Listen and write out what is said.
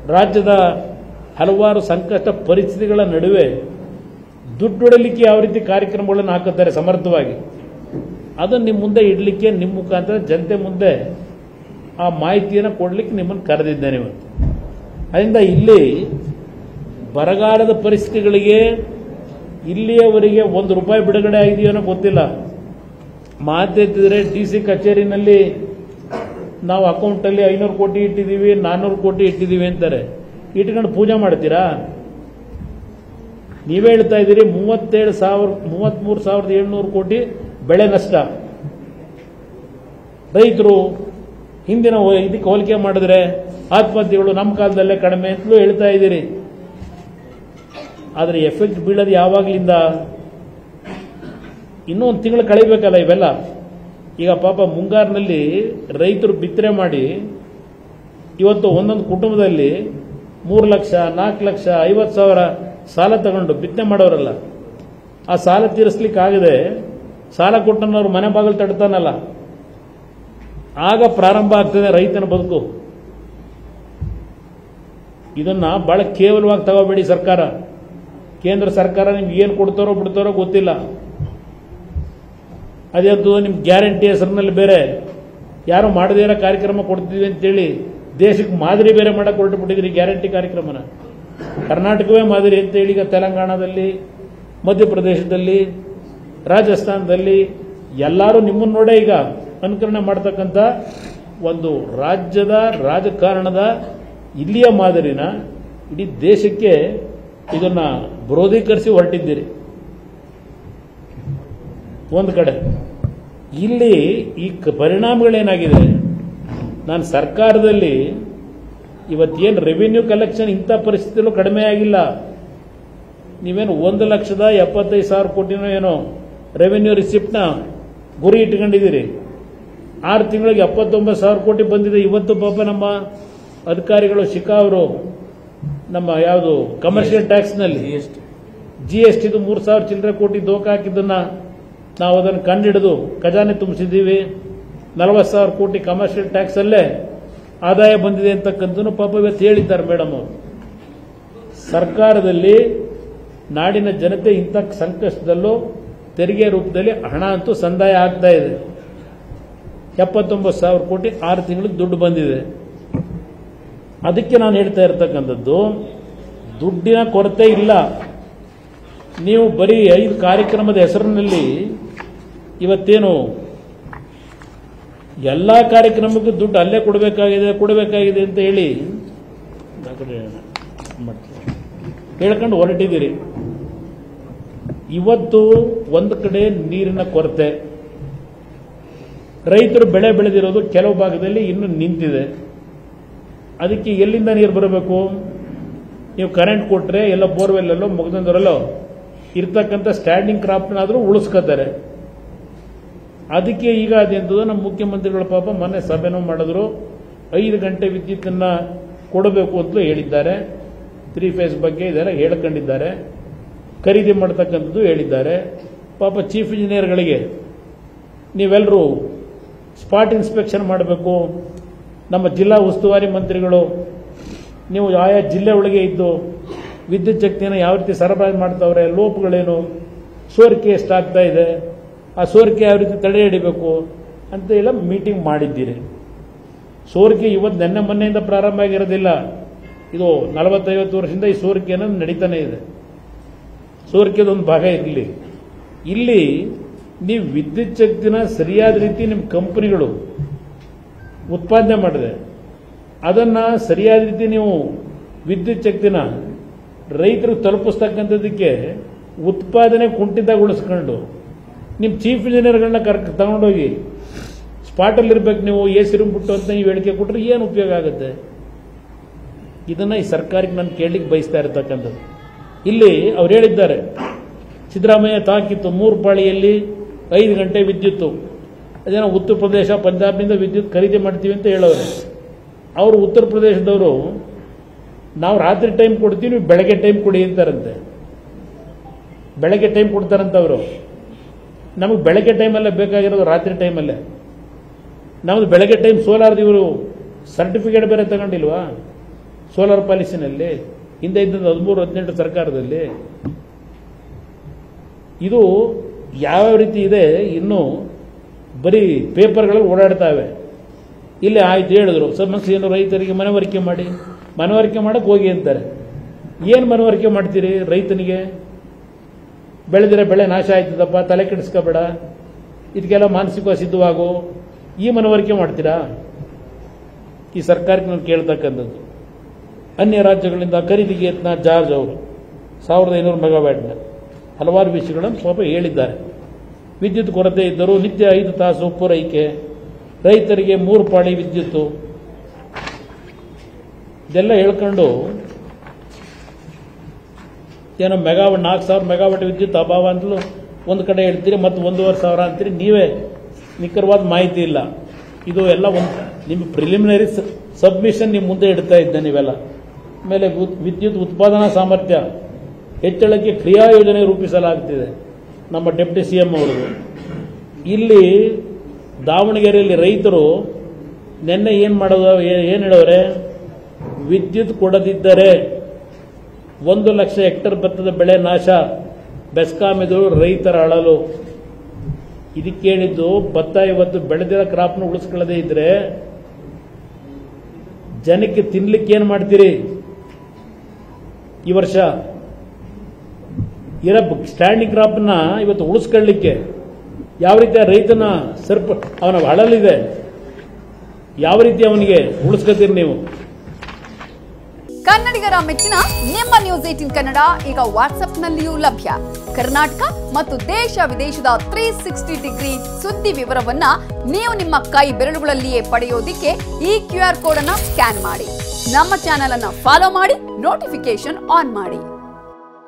ರಾಜ್ಯದ ಹಲವಾರು ಸಂಕಷ್ಟ ಪರಿಸ್ಥಿತಿಗಳ ನಡುವೆ ದುಡ್ಡೊಡಲಿಕ್ಕೆ ಯಾವ ರೀತಿ ಕಾರ್ಯಕ್ರಮಗಳನ್ನು ಹಾಕುತ್ತಾರೆ ಸಮರ್ಥವಾಗಿ ಅದನ್ನು ನಿಮ್ಮ ಮುಂದೆ ಇಡಲಿಕ್ಕೆ ನಿಮ್ಮ ಮುಖಾಂತರ ಜನತೆ ಮುಂದೆ ಆ ಮಾಹಿತಿಯನ್ನು ಕೊಡಲಿಕ್ಕೆ ನಿಮ್ಮನ್ನು ಕರೆದಿದ್ದೇನೆ ಇವತ್ತು ಅದರಿಂದ ಇಲ್ಲಿ ಬರಗಾಲದ ಪರಿಸ್ಥಿತಿಗಳಿಗೆ ಇಲ್ಲಿಯವರೆಗೆ ಒಂದು ರೂಪಾಯಿ ಬಿಡುಗಡೆ ಆಗಿದೆಯೋ ಅನ್ನೋ ಗೊತ್ತಿಲ್ಲ ಮಾತೆತ್ತಿದ್ರೆ ಡಿ ಸಿ ಕಚೇರಿನಲ್ಲಿ ನಾವು ಅಕೌಂಟಲ್ಲಿ ಐನೂರು ಕೋಟಿ ಇಟ್ಟಿದ್ದೀವಿ ನಾನ್ನೂರು ಕೋಟಿ ಇಟ್ಟಿದ್ದೀವಿ ಅಂತಾರೆ ಇಟ್ಕೊಂಡು ಪೂಜೆ ಮಾಡ್ತೀರಾ ನೀವೇ ಹೇಳ್ತಾ ಇದ್ದೀರಿ ಮೂವತ್ತೇಳು ಸಾವಿರ ಮೂವತ್ತ್ಮೂರು ಸಾವಿರದ ಏಳ್ನೂರು ಕೋಟಿ ಬೆಳೆ ನಷ್ಟ ರೈತರು ಹಿಂದಿನ ಹೋ- ಇದಕ್ಕೆ ಹೋಲಿಕೆ ಮಾಡಿದ್ರೆ ಆತ್ಮಹತ್ಯೆಗಳು ನಮ್ಮ ಕಾಲದಲ್ಲೇ ಕಡಿಮೆ ಅಂತಲೂ ಹೇಳ್ತಾ ಇದ್ದೀರಿ ಆದರೆ ಎಫೆಕ್ಟ್ ಬೀಳೋದು ಯಾವಾಗಲಿಂದ ಇನ್ನೂ ಒಂದು ತಿಂಗಳು ಕಳಿಬೇಕಲ್ಲ ಇವೆಲ್ಲ ಈಗ ಪಾಪ ಮುಂಗಾರಿನಲ್ಲಿ ರೈತರು ಬಿತ್ತನೆ ಮಾಡಿ ಇವತ್ತು ಒಂದೊಂದು ಕುಟುಂಬದಲ್ಲಿ ಮೂರು ಲಕ್ಷ ನಾಲ್ಕು ಲಕ್ಷ ಐವತ್ತು ಸಾವಿರ ಸಾಲ ತಗೊಂಡು ಬಿತ್ತನೆ ಮಾಡೋರಲ್ಲ ಆ ಸಾಲ ತೀರಿಸ್ಲಿಕ್ಕೆ ಆಗದೆ ಸಾಲ ಕೊಟ್ಟನವ್ರು ಮನೆ ಬಾಗಿಲು ತಡ್ತಾನಲ್ಲ ಆಗ ಪ್ರಾರಂಭ ಆಗ್ತದೆ ರೈತನ ಬದುಕು ಇದನ್ನ ಬಹಳ ಕೇವಲವಾಗಿ ತಗೋಬೇಡಿ ಸರ್ಕಾರ ಕೇಂದ್ರ ಸರ್ಕಾರ ನಿಮ್ಗೆ ಏನು ಕೊಡ್ತಾರೋ ಬಿಡ್ತಾರೋ ಗೊತ್ತಿಲ್ಲ ಅದಂತೂ ನಿಮ್ ಗ್ಯಾರಂಟಿ ಹೆಸರಿನಲ್ಲಿ ಬೇರೆ ಯಾರು ಮಾಡದೇ ಇರೋ ಕಾರ್ಯಕ್ರಮ ಕೊಡ್ತೀವಿ ಅಂತೇಳಿ ದೇಶಕ್ಕೆ ಮಾದರಿ ಬೇರೆ ಮಾಡಕ್ಕೆ ಹೊರಟು ಬಿಟ್ಟಿದ್ರಿ ಗ್ಯಾರಂಟಿ ಕಾರ್ಯಕ್ರಮನ ಕರ್ನಾಟಕವೇ ಮಾದರಿ ಅಂತೇಳಿ ಈಗ ತೆಲಂಗಾಣದಲ್ಲಿ ಮಧ್ಯಪ್ರದೇಶದಲ್ಲಿ ರಾಜಸ್ಥಾನದಲ್ಲಿ ಎಲ್ಲರೂ ನಿಮ್ಮನ್ನು ನೋಡೇ ಈಗ ಅನುಕರಣೆ ಮಾಡ್ತಕ್ಕಂಥ ಒಂದು ರಾಜ್ಯದ ರಾಜಕಾರಣದ ಇಲ್ಲಿಯ ಮಾದರಿನ ಇಡೀ ದೇಶಕ್ಕೆ ಇದನ್ನ ವಿರೋಧೀಕರಿಸಿ ಹೊರಟಿದ್ದೀರಿ ಒಂದು ಕಡೆ ಇಲ್ಲಿ ಈ ಕ- ಪರಿಣಾಮಗಳೇನಾಗಿದೆ ನಾನು ಸರ್ಕಾರದಲ್ಲಿ ಇವತ್ತೇನು ರೆವಿನ್ಯೂ ಕಲೆಕ್ಷನ್ ಇಂಥ ಪರಿಸ್ಥಿತಿಯಲ್ಲೂ ಕಡಿಮೆ ಆಗಿಲ್ಲ ನೀವೇನು ಒಂದು ಲಕ್ಷದ ಎಪ್ಪತ್ತೈದು ಸಾವಿರ ಕೋಟಿನೋ ಏನೋ ರೆವಿನ್ಯೂ ರಿಸಿಪ್ಟ್ನ ಗುರಿ ಇಟ್ಕೊಂಡಿದ್ದೀರಿ ಆರು ತಿಂಗಳಿಗೆ ಎಪ್ಪತ್ತೊಂಬತ್ತು ಸಾವಿರ ಕೋಟಿ ಬಂದಿದೆ ಇವತ್ತು ಪಾಪ ನಮ್ಮ ಅಧಿಕಾರಿಗಳು ಶಿಖಾ ಅವರು ನಮ್ಮ ಯಾವುದು ಕಮರ್ಷಿಯಲ್ ಟ್ಯಾಕ್ಸ್ನಲ್ಲಿ ಜಿ ಎಸ್ ಟಿದು ಮೂರು ಸಾವಿರ ಚಿಲ್ಲರೆ ಕೋಟಿ ದೋಖ ಹಾಕಿದ್ದನ್ನ ನಾವು ಅದನ್ನು ಕಂಡಿಡಿದು ಖಜಾನೆ ತುಂಬಿಸಿದ್ದೀವಿ ನಲವತ್ತು ಸಾವಿರ ಕೋಟಿ ಕಮರ್ಷಿಯಲ್ ಟ್ಯಾಕ್ಸ್ ಅಲ್ಲೇ ಆದಾಯ ಬಂದಿದೆ ಅಂತಕ್ಕಂಥದ್ದು ಪಾಪ ಇವತ್ತು ಹೇಳಿದ್ದಾರೆ ಮೇಡಮ್ ಅವರು ಸರ್ಕಾರದಲ್ಲಿ ನಾಡಿನ ಜನತೆ ಇಂಥ ಸಂಕಷ್ಟದಲ್ಲೂ ತೆರಿಗೆ ರೂಪದಲ್ಲಿ ಹಣ ಅಂತೂ ಸಂದಾಯ ಆಗ್ತಾ ಇದೆ ಎಪ್ಪತ್ತೊಂಬತ್ತು ಸಾವಿರ ಕೋಟಿ ಆರು ತಿಂಗಳಿಗೆ ದುಡ್ಡು ಬಂದಿದೆ ಅದಕ್ಕೆ ನಾನು ಹೇಳ್ತಾ ಇರ್ತಕ್ಕಂಥದ್ದು ದುಡ್ಡಿನ ಕೊರತೆ ಇಲ್ಲ ನೀವು ಬರೀ ಐದು ಕಾರ್ಯಕ್ರಮದ ಹೆಸರಿನಲ್ಲಿ ಇವತ್ತೇನು ಎಲ್ಲ ಕಾರ್ಯಕ್ರಮಕ್ಕೂ ದುಡ್ಡು ಅಲ್ಲೇ ಕೊಡಬೇಕಾಗಿದೆ ಕೊಡಬೇಕಾಗಿದೆ ಅಂತ ಹೇಳಿ ಆ ಕಡೆ ಮಾಡ್ತೀನಿ. ಹೇಳ್ಕೊಂಡು ಹೊರಟಿದ್ದೀರಿ ಇವತ್ತು ಒಂದು ಕಡೆ ನೀರಿನ ಕೊರತೆ ರೈತರು ಬೆಳೆ ಬೆಳೆದಿರೋದು ಕೆಲವು ಭಾಗದಲ್ಲಿ ಇನ್ನೂ ನಿಂತಿದೆ ಅದಕ್ಕೆ ಎಲ್ಲಿಂದ ನೀರು ಬರಬೇಕು ನೀವು ಕರೆಂಟ್ ಕೊಟ್ಟರೆ ಎಲ್ಲ ಬೋರ್ವೆಲ್ಲಲ್ಲೋ ಮುಗ್ದಂದರಲ್ಲೋ ಇರ್ತಕ್ಕಂಥ ಸ್ಟ್ಯಾಂಡಿಂಗ್ ಕ್ರಾಪ್ನಾದರೂ ಉಳಿಸ್ಕೋತಾರೆ ಅದಕ್ಕೆ ಈಗ ಅದೆಂತದ ನಮ್ಮ ಮುಖ್ಯಮಂತ್ರಿಗಳ ಪಾಪ ಮೊನ್ನೆ ಸಭೆನೂ ಮಾಡಿದ್ರು ಐದು ಗಂಟೆ ವಿದ್ಯುತ್ತನ್ನ ಕೊಡಬೇಕು ಅಂತಲೂ ಹೇಳಿದ್ದಾರೆ ತ್ರೀ ಫೇಸ್ ಬಗ್ಗೆ ಇದೆಲ್ಲ ಹೇಳ್ಕೊಂಡಿದ್ದಾರೆ ಖರೀದಿ ಮಾಡ್ತಕ್ಕಂಥದ್ದು ಹೇಳಿದ್ದಾರೆ ಪಾಪ ಚೀಫ್ ಇಂಜಿನಿಯರ್ಗಳಿಗೆ ನೀವೆಲ್ಲರೂ ಸ್ಪಾಟ್ ಇನ್ಸ್ಪೆಕ್ಷನ್ ಮಾಡಬೇಕು ನಮ್ಮ ಜಿಲ್ಲಾ ಉಸ್ತುವಾರಿ ಮಂತ್ರಿಗಳು ನೀವು ಆಯಾ ಜಿಲ್ಲೆ ಒಳಗೆ ಇದ್ದು ವಿದ್ಯುತ್ ಶಕ್ತಿಯನ್ನು ಯಾವ ರೀತಿ ಸರಬರಾಜು ಮಾಡ್ತಾವ್ರೆ ಲೋಪಗಳೇನು ಸೋರಿಕೆ ಎಷ್ಟಾಗ್ತಾ ಇದೆ ಆ ಸೋರಿಕೆ ಯಾವ ರೀತಿ ತಡೆ ಹಿಡಿಬೇಕು ಅಂತ ಎಲ್ಲ ಮೀಟಿಂಗ್ ಮಾಡಿದ್ದೀರಿ ಸೋರಿಕೆ ಇವತ್ತು ನೆನ್ನೆ ಮೊನ್ನೆಯಿಂದ ಪ್ರಾರಂಭ ಆಗಿರೋದಿಲ್ಲ ಇದು ನಲವತ್ತೈವತ್ತು ವರ್ಷದಿಂದ ಈ ಸೋರಿಕೆ ಅನ್ನೋದು ನಡೀತಾನೆ ಇದೆ ಸೋರಿಕೆದೊಂದು ಭಾಗ ಇರಲಿ ಇಲ್ಲಿ ನೀವು ವಿದ್ಯುತ್ ಶಕ್ತಿನ ಸರಿಯಾದ ರೀತಿ ನಿಮ್ಮ ಕಂಪನಿಗಳು ಉತ್ಪಾದನೆ ಮಾಡಿದೆ ಅದನ್ನ ಸರಿಯಾದ ರೀತಿ ನೀವು ವಿದ್ಯುತ್ ಶಕ್ತಿನ ರೈತರು ತಲುಪಿಸ್ತಕ್ಕಂಥದ್ದಕ್ಕೆ ಉತ್ಪಾದನೆ ಕುಂಠಿತಗೊಳಿಸ್ಕೊಂಡು ನಿಮ್ಮ ಚೀಫ್ ಇಂಜಿನಿಯರ್ಗಳನ್ನ ಕರ್ಕ ತಗೊಂಡೋಗಿ ಸ್ಪಾಟಲ್ಲಿ ಇರ್ಬೇಕು ನೀವು ಎ ಸಿರು ಬಿಟ್ಟು ಅಂತ ನೀವು ಹೇಳಿಕೆ ಕೊಟ್ಟರೆ ಏನು ಉಪಯೋಗ ಆಗುತ್ತೆ ಇದನ್ನ ಈ ಸರ್ಕಾರಕ್ಕೆ ನಾನು ಕೇಳಲಿಕ್ಕೆ ಬಯಸ್ತಾ ಇರತಕ್ಕಂಥದ್ದು ಇಲ್ಲಿ ಅವ್ರು ಹೇಳಿದ್ದಾರೆ ಸಿದ್ದರಾಮಯ್ಯ ತಾಕಿತ್ತು ಮೂರು ಪಾಳಿಯಲ್ಲಿ ಐದು ಗಂಟೆ ವಿದ್ಯುತ್ತು ಅದೇನೋ ಉತ್ತರ ಪ್ರದೇಶ ಪಂಜಾಬ್ನಿಂದ ವಿದ್ಯುತ್ ಖರೀದಿ ಮಾಡ್ತೀವಿ ಅಂತ ಹೇಳೋರು ಅವರು ಉತ್ತರ ಪ್ರದೇಶದವರು ನಾವು ರಾತ್ರಿ ಟೈಮ್ ಕೊಡ್ತೀವಿ ನೀವು ಬೆಳಗ್ಗೆ ಟೈಮ್ ಕೊಡಿ ಅಂತಾರಂತೆ ಬೆಳಗ್ಗೆ ಟೈಮ್ ಕೊಡ್ತಾರಂತ ಅವರು ನಮಗೆ ಬೆಳಗ್ಗೆ ಟೈಮಲ್ಲೇ ಬೇಕಾಗಿರೋದು ರಾತ್ರಿ ಟೈಮಲ್ಲೇ ನಮ್ದು ಬೆಳಗ್ಗೆ ಟೈಮ್ ಸೋಲಾರ್ದು ಇವರು ಸರ್ಟಿಫಿಕೇಟ್ ಬೇರೆ ತಗೊಂಡಿಲ್ವಾ ಸೋಲಾರ್ ಪಾಲಿಸಿನಲ್ಲಿ ಹಿಂದೆ ಇದ್ದದ್ದು ಹದಿಮೂರು ಹದಿನೆಂಟು ಸರ್ಕಾರದಲ್ಲಿ ಇದು ಯಾವ ರೀತಿ ಇದೆ ಇನ್ನು ಬರೀ ಪೇಪರ್ಗಳಲ್ಲಿ ಓಡಾಡ್ತಾವೆ ಇಲ್ಲಿ ಆಯ್ತು ಹೇಳಿದ್ರು ಸಮಸ್ಯೆ ಏನು ರೈತರಿಗೆ ಮನವರಿಕೆ ಮಾಡಿ ಮನವರಿಕೆ ಮಾಡಕ್ಕೆ ಹೋಗಿ ಅಂತಾರೆ ಏನು ಮನವರಿಕೆ ಮಾಡ್ತೀರಿ ರೈತನಿಗೆ ಬೆಳೆದಿರೋ ಬೆಳೆ ನಾಶ ಆಯ್ತದಪ್ಪ ತಲೆ ಕೆಡಿಸ್ಕೋಬೇಡ ಇದಕ್ಕೆಲ್ಲ ಮಾನಸಿಕ ಸಿದ್ಧವಾಗು ಈ ಮನವರಿಕೆ ಮಾಡ್ತೀರಾ ಈ ಸರ್ಕಾರಕ್ಕೆ ನಾನು ಕೇಳ್ತಕ್ಕಂಥದ್ದು ಅನ್ಯ ರಾಜ್ಯಗಳಿಂದ ಖರೀದಿಗೆ ಯತ್ನ ಜಾರ್ಜ್ ಅವರು ಸಾವಿರದ ಐನೂರು ಮೆಗಾವ್ಯಾಟ್ನ ಹಲವಾರು ವಿಷಯಗಳನ್ನು ಸ್ವಲ್ಪ ಹೇಳಿದ್ದಾರೆ ವಿದ್ಯುತ್ ಕೊರತೆ ಇದ್ದರೂ ನಿತ್ಯ ಐದು ತಾಸು ಪೂರೈಕೆ ರೈತರಿಗೆ ಮೂರು ಪಾಳಿ ವಿದ್ಯುತ್ತು ಇದೆಲ್ಲ ಹೇಳ್ಕೊಂಡು ಏನೋ ಮೆಗಾವಾಟ್ ನಾಲ್ಕು ಸಾವಿರ ಮೆಗಾವಾಟ್ ವಿದ್ಯುತ್ ಅಭಾವ ಅಂತಲೂ ಒಂದು ಕಡೆ ಹೇಳ್ತೀರಿ ಮತ್ತು ಒಂದೂವರೆ ಸಾವಿರ ಅಂತೀರಿ ನೀವೇ ನಿಖರವಾದ ಮಾಹಿತಿ ಇಲ್ಲ ಇದು ಎಲ್ಲ ಒಂದು ನಿಮ್ಮ ಪ್ರಿಲಿಮಿನರಿ ಸಬ್ಮಿಷನ್ ನಿಮ್ಮ ಮುಂದೆ ಇಡ್ತಾ ಇದ್ದೆ ನೀವೆಲ್ಲ ಆಮೇಲೆ ಉತ್- ವಿದ್ಯುತ್ ಉತ್ಪಾದನಾ ಸಾಮರ್ಥ್ಯ ಹೆಚ್ಚಳಕ್ಕೆ ಕ್ರಿಯಾ ಯೋಜನೆ ರೂಪಿಸಲಾಗುತ್ತಿದೆ ನಮ್ಮ ಡೆಪ್ಟಿ ಸಿ ಎಂ ಅವರದು ಇಲ್ಲಿ ದಾವಣಗೆರೆಯಲ್ಲಿ ರೈತರು ನಿನ್ನೆ ಏನು ಮಾಡೋದು ಏನು ಹೇಳೋರೆ ವಿದ್ಯುತ್ ಕೊಡದಿದ್ದರೆ ಒಂದು ಲಕ್ಷ ಹೆಕ್ಟರ್ ಭತ್ತದ ಬೆಳೆ ನಾಶ ಬೆಸ್ಕಾಂ ಇದು ರೈತರ ಅಳಲು ಇದಕ್ಕೆ ಹೇಳಿದ್ದು ಭತ್ತ ಇವತ್ತು ಬೆಳೆದಿರೋ ಕ್ರಾಪ್ನ ಉಳಿಸ್ಕೊಳ್ಳದೆ ಇದ್ರೆ ಜನಕ್ಕೆ ತಿನ್ಲಿಕ್ಕೆ ಏನು ಮಾಡ್ತೀರಿ ಈ ವರ್ಷ ಇರೋ ಸ್ಟ್ಯಾಂಡಿಂಗ್ ಕ್ರಾಪ್ನ ಇವತ್ತು ಉಳಿಸ್ಕೊಳ್ಳಿಕ್ಕೆ ಯಾವ ರೀತಿ ಆ ರೈತನ ಸರ್ಪ ಅವನ ಹಳಲಿದೆ ಯಾವ ರೀತಿ ಅವನಿಗೆ ಉಳಿಸ್ಕೊತೀರಿ ನೀವು ಕನ್ನಡಿಗರ ಮೆಚ್ಚಿನ ನಿಮ್ಮ ನ್ಯೂಸ್ ಏಟಿನ್ ಕನ್ನಡ ಈಗ ವಾಟ್ಸ್ಆಪ್ನಲ್ಲಿಯೂ ಲಭ್ಯ ಕರ್ನಾಟಕ ಮತ್ತು ದೇಶ ವಿದೇಶದ ತ್ರೀ ಸಿಕ್ಸ್ಟಿ ಡಿಗ್ರಿ ಸುದ್ದಿ ವಿವರವನ್ನ ನೀವು ನಿಮ್ಮ ಕೈ ಬೆರಳುಗಳಲ್ಲಿಯೇ ಪಡೆಯೋದಿಕ್ಕೆ ಈ ಕ್ಯೂ ಆರ್ ಕೋಡ್ ಅನ್ನ ಸ್ಕ್ಯಾನ್ ಮಾಡಿ ನಮ್ಮ ಚಾನೆಲ್ ಅನ್ನ ಫಾಲೋ ಮಾಡಿ ನೋಟಿಫಿಕೇಶನ್ ಆನ್ ಮಾಡಿ